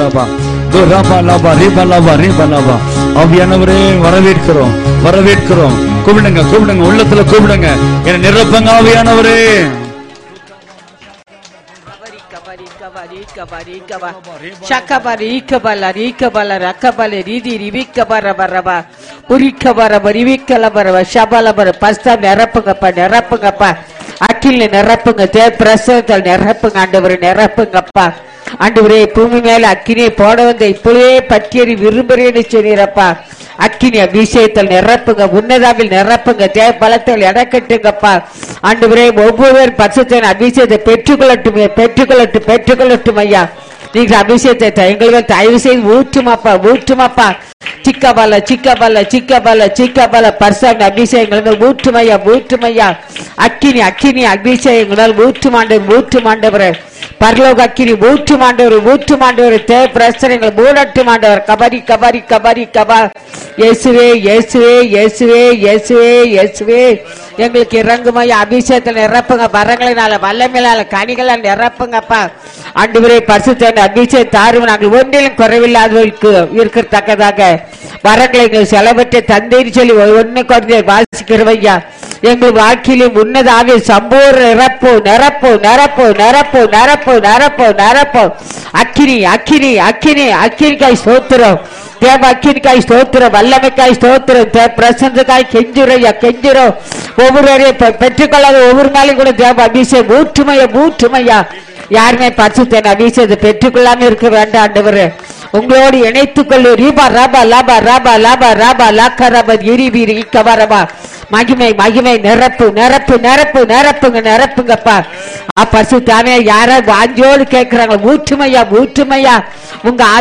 ரபா தோ ரபா லபா ரிபா லபா ரிபா லபா ஆவியானவரே வரவேற்கிறோம் வரவேற்கிறோம் கூப்பிடுங்க கூப்பிடுங்க உள்ளத்துல கூப்பிடுங்க என்ன நிரப்பங்க ஆவியானவரே ಶಕಬರಿ ಈಕಬಲ ರೀಕಬಲ ರಕಬಲ ರೀದಿ ರಿವಿಕ್ಕ ಬರ ಬರಬ ಉರಿಕ್ಕ ಬರಬ ರಿವಿಕ್ಕಲ ಬರಬ ಶಬಲ ಬರ பஸ்தா நிரப்புங்கப்ப நிரப்புங்கப்ப அக்கில நிரப்புங்க தே பிரசவத்தில் நிரப்புங்க ஆண்டவரை நிரப்புங்கப்பா ஆண்டவரே பூமி மேல அக்கினியை போட வந்த இப்பொழுதே பற்றியறி விரும்புறேன்னு சொன்னீரப்பா அக்கினி அபிஷேகத்தில் நிரப்புங்க உன்னதாவில் நிரப்புங்க தே பலத்தில் இடக்கட்டுங்கப்பா ஆண்டவரே ஒவ்வொரு பட்சத்தின் அபிஷேகத்தை பெற்றுக்கொள்ளட்டுமே பெற்றுக்கொள்ளட்டும் பெற்றுக்கொள்ளட்டும் ஐயா நீங்க அபிஷேகத்தை த- எங்களுக்கு தயவு செய்து ஊற்றுமாப்பா ஊற்றுமாப்பா சிக்கபல சிக்கபல சிக்கபல சிக்கபல பர்சன் அபிஷேகங்கள் ஊற்றுமையா ஊற்றுமையா அக்கினி அக்கினி அபிஷேகங்களால் ஊற்றுமாண்டவர் ஊற்றுமாண்டவர் பரலோக அக்கினி ஊற்றுமாண்டவர் ஊற்றுமாண்டவர் தே பிரசனங்கள் மூடட்டுமாண்டவர் கபரி கபரி கபரி கபா இயேசுவே இயேசுவே இயேசுவே இயேசுவே இயேசுவே எங்களுக்கு இறங்குமையா அபிஷேகத்தில் நிரப்புங்க வரங்களினால வல்லமையினால கனிகளால் நிரப்புங்கப்பா ஆண்டவரே பரிசுத்த அபிஷேகம் தாரும் நாங்கள் ஒன்றிலும் குறைவில்லாதவர்களுக்கு இருக்கத்தக்கதாக வரங்களை எங்கள் செலவற்ற தந்தைன்னு சொல்லி ஒன்னு குறைந்த வாசிக்கிறவையா எங்கள் வாழ்க்கையிலும் உன்னதாவே சம்பூர்ண நிரப்போ நிரப்போ நிரப்போ நிரப்போ நிரப்போ நிரப்போ நிரப்போ அக்கினி அக்கினி அக்கினி அக்கினிக்காய் சோத்திரம் தேவ அக்கினிக்காய் ஸ்தோத்திரம் வல்லமைக்காய் ஸ்தோத்திரம் தே பிரசந்தக்காய் கெஞ்சுரையா கெஞ்சுறோம் ஒவ்வொருவரையும் பெ- பெற்றுக்கொள்ளாத ஒவ்வொரு நாளையும் கூட தேவ அபிஷேகம் ஊற்றுமையா ஊற்றுமையா யாருமே பரிசுத்தன் அபிஷேகத்தை பெற்றுக்கொள்ளாம இருக்க வேண்டாம் ஆண்டவரே உங்களோடு இணைத்துக் கொள்ளு ரீபா ராபா லாபா ராபா லாபா ராபா லாக்கா ராபா இரிபி இக்கவா ரபா மகிமை மகிமை நிரப்பு நிரப்பு நிரப்பு நிரப்புங்க நிரப்புங்கப்பா அப்ப பரிசுத்தாமே யாராவது வாஞ்சோடு கேட்கிறாங்க ஊற்றுமையா ஊற்றுமையா உங்க